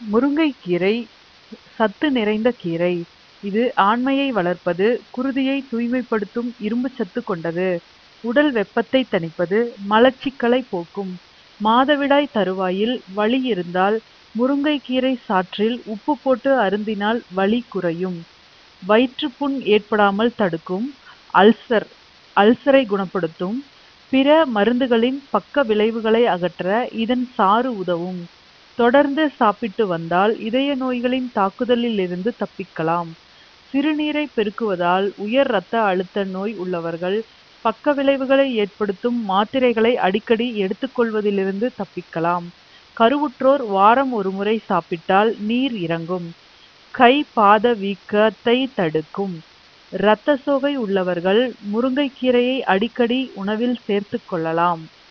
முருங்கைக்கீரை சத்து நிறைந்த கீரை இது ஆண்மையை வளர்ப்பது குருதியை தூய்மைப்படுத்தும் இரும்புச் சத்து கொண்டது உடல் வெப்பத்தை தணிப்பது மலச்சிக்கலை போக்கும் மாதவிடாய் தருவாயில் வலி இருந்தால் முருங்கைக்கீரை சாற்றில் உப்பு போட்டு அருந்தினால் வலி குறையும் வயிற்றுப்புண் ஏற்படாமல் தடுக்கும் அல்சர் அல்சரை குணப்படுத்தும் பிற மருந்துகளின் பக்க விளைவுகளை அகற்ற இதன் சாறு உதவும் தொடர்ந்து சாப்பிட்டு வந்தால் இதய நோய்களின் தாக்குதலில் இருந்து தப்பிக்கலாம் சிறுநீரை பெருக்குவதால் உயர் இரத்த அழுத்த நோய் உள்ளவர்கள் பக்க விளைவுகளை ஏற்படுத்தும் மாத்திரைகளை அடிக்கடி எடுத்துக்கொள்வதிலிருந்து தப்பிக்கலாம் கருவுற்றோர் வாரம் ஒரு முறை சாப்பிட்டால் நீர் இறங்கும் கை பாத வீக்கத்தை தடுக்கும் இரத்த சோகை உள்ளவர்கள் முருங்கைக்கீரையை அடிக்கடி உணவில் சேர்த்துக் கொள்ளலாம்